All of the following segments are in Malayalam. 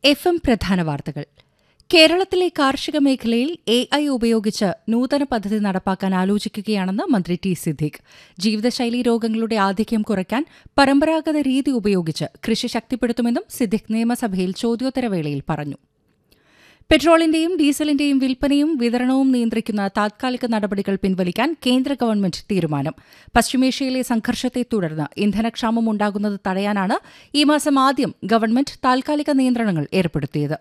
എഫ് എം പ്രധാന വാർത്തകൾ കേരളത്തിലെ കാർഷിക മേഖലയിൽ എ ഐ ഉപയോഗിച്ച് നൂതന പദ്ധതി നടപ്പാക്കാൻ ആലോചിക്കുകയാണെന്ന് മന്ത്രി ടി സിദ്ദിഖ് ജീവിതശൈലി രോഗങ്ങളുടെ ആധിക്യം കുറയ്ക്കാൻ പരമ്പരാഗത രീതി ഉപയോഗിച്ച് കൃഷി ശക്തിപ്പെടുത്തുമെന്നും സിദ്ദിഖ് നിയമസഭയിൽ ചോദ്യോത്തരവേളയിൽ പറഞ്ഞു പെട്രോളിന്റെയും ഡീസലിന്റെയും വിൽപ്പനയും വിതരണവും നിയന്ത്രിക്കുന്ന താത്കാലിക നടപടികൾ പിൻവലിക്കാൻ കേന്ദ്ര ഗവൺമെന്റ് തീരുമാനം പശ്ചിമേഷ്യയിലെ സംഘർഷത്തെ തുടർന്ന് ഇന്ധനക്ഷാമം ഉണ്ടാകുന്നത് തടയാനാണ് ഈ മാസം ആദ്യം ഗവൺമെന്റ് താൽക്കാലിക നിയന്ത്രണങ്ങൾ ഏർപ്പെടുത്തിയത്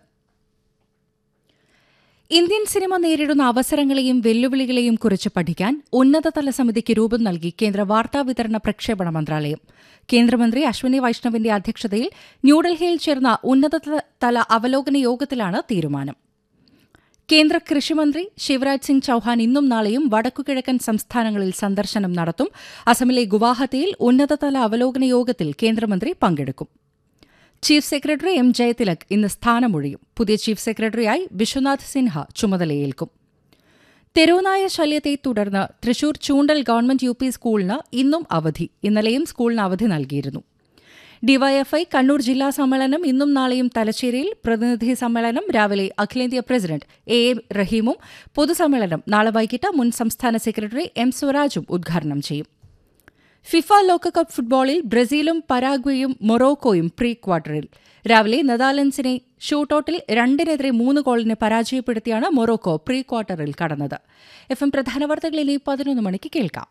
ഇന്ത്യൻ സിനിമ നേരിടുന്ന അവസരങ്ങളെയും വെല്ലുവിളികളെയും കുറിച്ച് പഠിക്കാൻ ഉന്നതതല സമിതിക്ക് രൂപം നൽകി കേന്ദ്ര വാർത്താവിതരണ പ്രക്ഷേപണ മന്ത്രാലയം കേന്ദ്രമന്ത്രി അശ്വിനി വൈഷ്ണവിന്റെ അധ്യക്ഷതയിൽ ന്യൂഡൽഹിയിൽ ചേർന്ന ഉന്നതതല അവലോകന യോഗത്തിലാണ് തീരുമാനം കേന്ദ്ര കൃഷിമന്ത്രി ശിവരാജ് സിംഗ് ചൌഹാൻ ഇന്നും നാളെയും വടക്കുകിഴക്കൻ സംസ്ഥാനങ്ങളിൽ സന്ദർശനം നടത്തും അസമിലെ ഗുവാഹത്തിയിൽ ഉന്നതതല അവലോകന യോഗത്തിൽ കേന്ദ്രമന്ത്രി പങ്കെടുക്കും ചീഫ് സെക്രട്ടറി എം ജയതിലക് ഇന്ന് സ്ഥാനമൊഴിയും പുതിയ ചീഫ് സെക്രട്ടറിയായി വിശ്വനാഥ് സിൻഹ ചുമതലയേൽക്കും തെരുവുനായ ശല്യത്തെ തുടർന്ന് Thrissur Choondal government U P സ്കൂളിന് ഇന്നും അവധി ഇന്നലെയും സ്കൂളിന് അവധി നൽകിയിരുന്നു ഡിവൈഎഫ്ഐ കണ്ണൂർ ജില്ലാ സമ്മേളനം ഇന്നും നാളെയും തലശ്ശേരിയിൽ പ്രതിനിധി സമ്മേളനം രാവിലെ അഖിലേന്ത്യാ പ്രസിഡന്റ് എ എ റഹീമും പൊതുസമ്മേളനം നാളെ വൈകിട്ട് മുൻ സംസ്ഥാന സെക്രട്ടറി എം സ്വരാജും ഉദ്ഘാടനം ചെയ്യും ഫിഫ ലോകകപ്പ് ഫുട്ബോളിൽ ബ്രസീലും പരാഗ്വേയും മൊറോക്കോയും പ്രീ ക്വാർട്ടറിൽ രാവിലെ നെതാലൻഡ്സിനെ ഷൂട്ടൌട്ടിൽ രണ്ടിനെതിരെ മൂന്ന് ഗോളിന് പരാജയപ്പെടുത്തിയാണ് മൊറോക്കോ പ്രീ ക്വാർട്ടറിൽ കടന്നത് എഫ് എം പ്രധാന വാർത്തകൾ ഇനി പതിനൊന്ന് മണിക്ക് കേൾക്കാം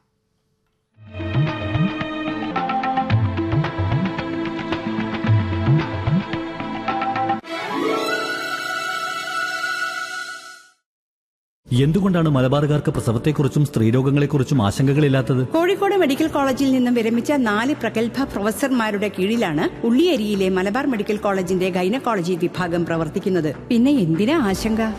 എന്തുകൊണ്ടാണ് മലബാറുകാർക്ക് പ്രസവത്തെക്കുറിച്ചും സ്ത്രീരോഗങ്ങളെക്കുറിച്ചും ആശങ്കകളില്ലാത്തത് കോഴിക്കോട് മെഡിക്കൽ കോളേജിൽ നിന്നും വിരമിച്ച നാല് പ്രഗത്ഭ പ്രൊഫസർമാരുടെ കീഴിലാണ് ഉള്ളിയേരിയിലെ മലബാർ മെഡിക്കൽ കോളേജിന്റെ ഗൈനക്കോളജി വിഭാഗം പ്രവർത്തിക്കുന്നത് പിന്നെ എന്തിനാ ആശങ്ക